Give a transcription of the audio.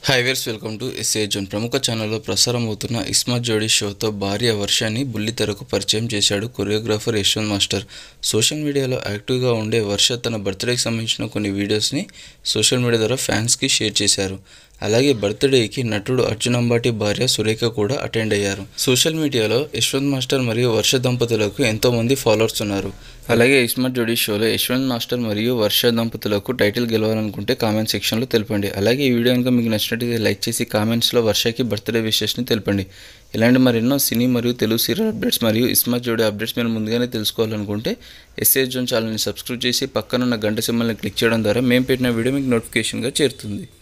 high viewers welcome to SA zone ప్రముఖ ఛానల్లో ప్రసారం అవుతున్న ఇస్మార్ట్ జోడీ షోతో భార్య వర్షాన్ని బుల్లితెరకు పరిచయం చేశాడు కొరియోగ్రాఫర్ యశ్వంత్ మాస్టర్ సోషల్ మీడియాలో యాక్టివ్గా ఉండే వర్ష తన బర్త్డేకి సంబంధించిన కొన్ని వీడియోస్ని సోషల్ మీడియా ద్వారా ఫ్యాన్స్కి షేర్ చేశారు అలాగే బర్త్డేకి నటుడు అర్జున్ అంబాటి భార్య సురేఖ కూడా అటెండ్ అయ్యారు సోషల్ మీడియాలో యశ్వంత్ మాస్టర్ మరియు వర్ష దంపతులకు ఎంతో మంది ఫాలోవర్స్ ఉన్నారు అలాగే ఇస్మార్ట్ జోడీ షోలో యశ్వంత్ మాస్టర్ మరియు వర్ష దంపతులకు టైటిల్ గెలవాలనుకుంటే కామెంట్ సెక్షన్లో తెలపండి అలాగే ఈ వీడియో కనుక మీకు నచ్చినట్లయితే లైక్ చేసి కామెంట్స్లో వర్షకి బర్త్డే విషెస్ని తెలపండి ఇలాంటి మరెన్నో సినీ మరియు తెలుగు సీరియల్ అప్డేట్స్ మరియు ఇస్మార్ట్ జోడీ అప్డేట్స్ మీరు ముందుగానే తెలుసుకోవాలనుకుంటే ఎస్ఏ జోన్ ఛానల్ని సబ్స్క్రైబ్ చేసి పక్కనున్న గంట సింబల్ని క్లిక్ చేయడం ద్వారా మేము పెట్టిన వీడియో మీకు నోటిఫికేషన్గా చేరుతుంది